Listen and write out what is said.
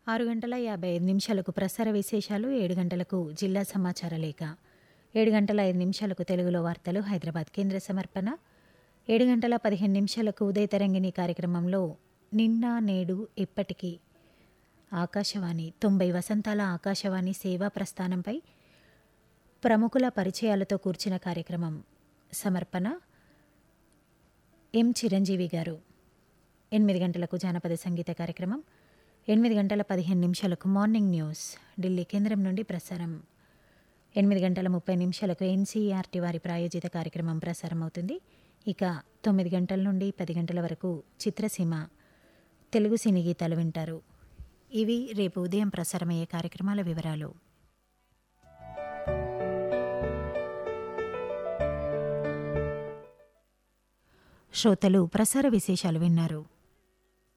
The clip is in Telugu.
ఆరు గంటల యాభై ఐదు నిమిషాలకు ప్రసార విశేషాలు ఏడు గంటలకు జిల్లా సమాచార లేఖ ఏడు గంటల ఐదు నిమిషాలకు తెలుగులో వార్తలు హైదరాబాద్ కేంద్ర సమర్పణ ఏడు గంటల పదిహేను నిమిషాలకు ఉదయ తరంగిణి కార్యక్రమంలో నిన్న నేడు ఇప్పటికీ ఆకాశవాణి తొంభై వసంతాల ఆకాశవాణి సేవా ప్రస్థానంపై ప్రముఖుల పరిచయాలతో కూర్చిన కార్యక్రమం సమర్పణ ఎం చిరంజీవి గారు ఎనిమిది గంటలకు జానపద సంగీత కార్యక్రమం ఎనిమిది గంటల పదిహేను నిమిషాలకు మార్నింగ్ న్యూస్ ఢిల్లీ కేంద్రం నుండి ప్రసారం ఎనిమిది గంటల ముప్పై నిమిషాలకు ఎన్సీఆర్టీ వారి ప్రాయోజిత కార్యక్రమం ప్రసారం అవుతుంది ఇక తొమ్మిది గంటల నుండి పది గంటల వరకు చిత్రసీమ తెలుగు సినీ గీతాలు వింటారు ఇవి రేపు ఉదయం ప్రసారమయ్యే కార్యక్రమాల వివరాలు శ్రోతలు ప్రసార విశేషాలు విన్నారు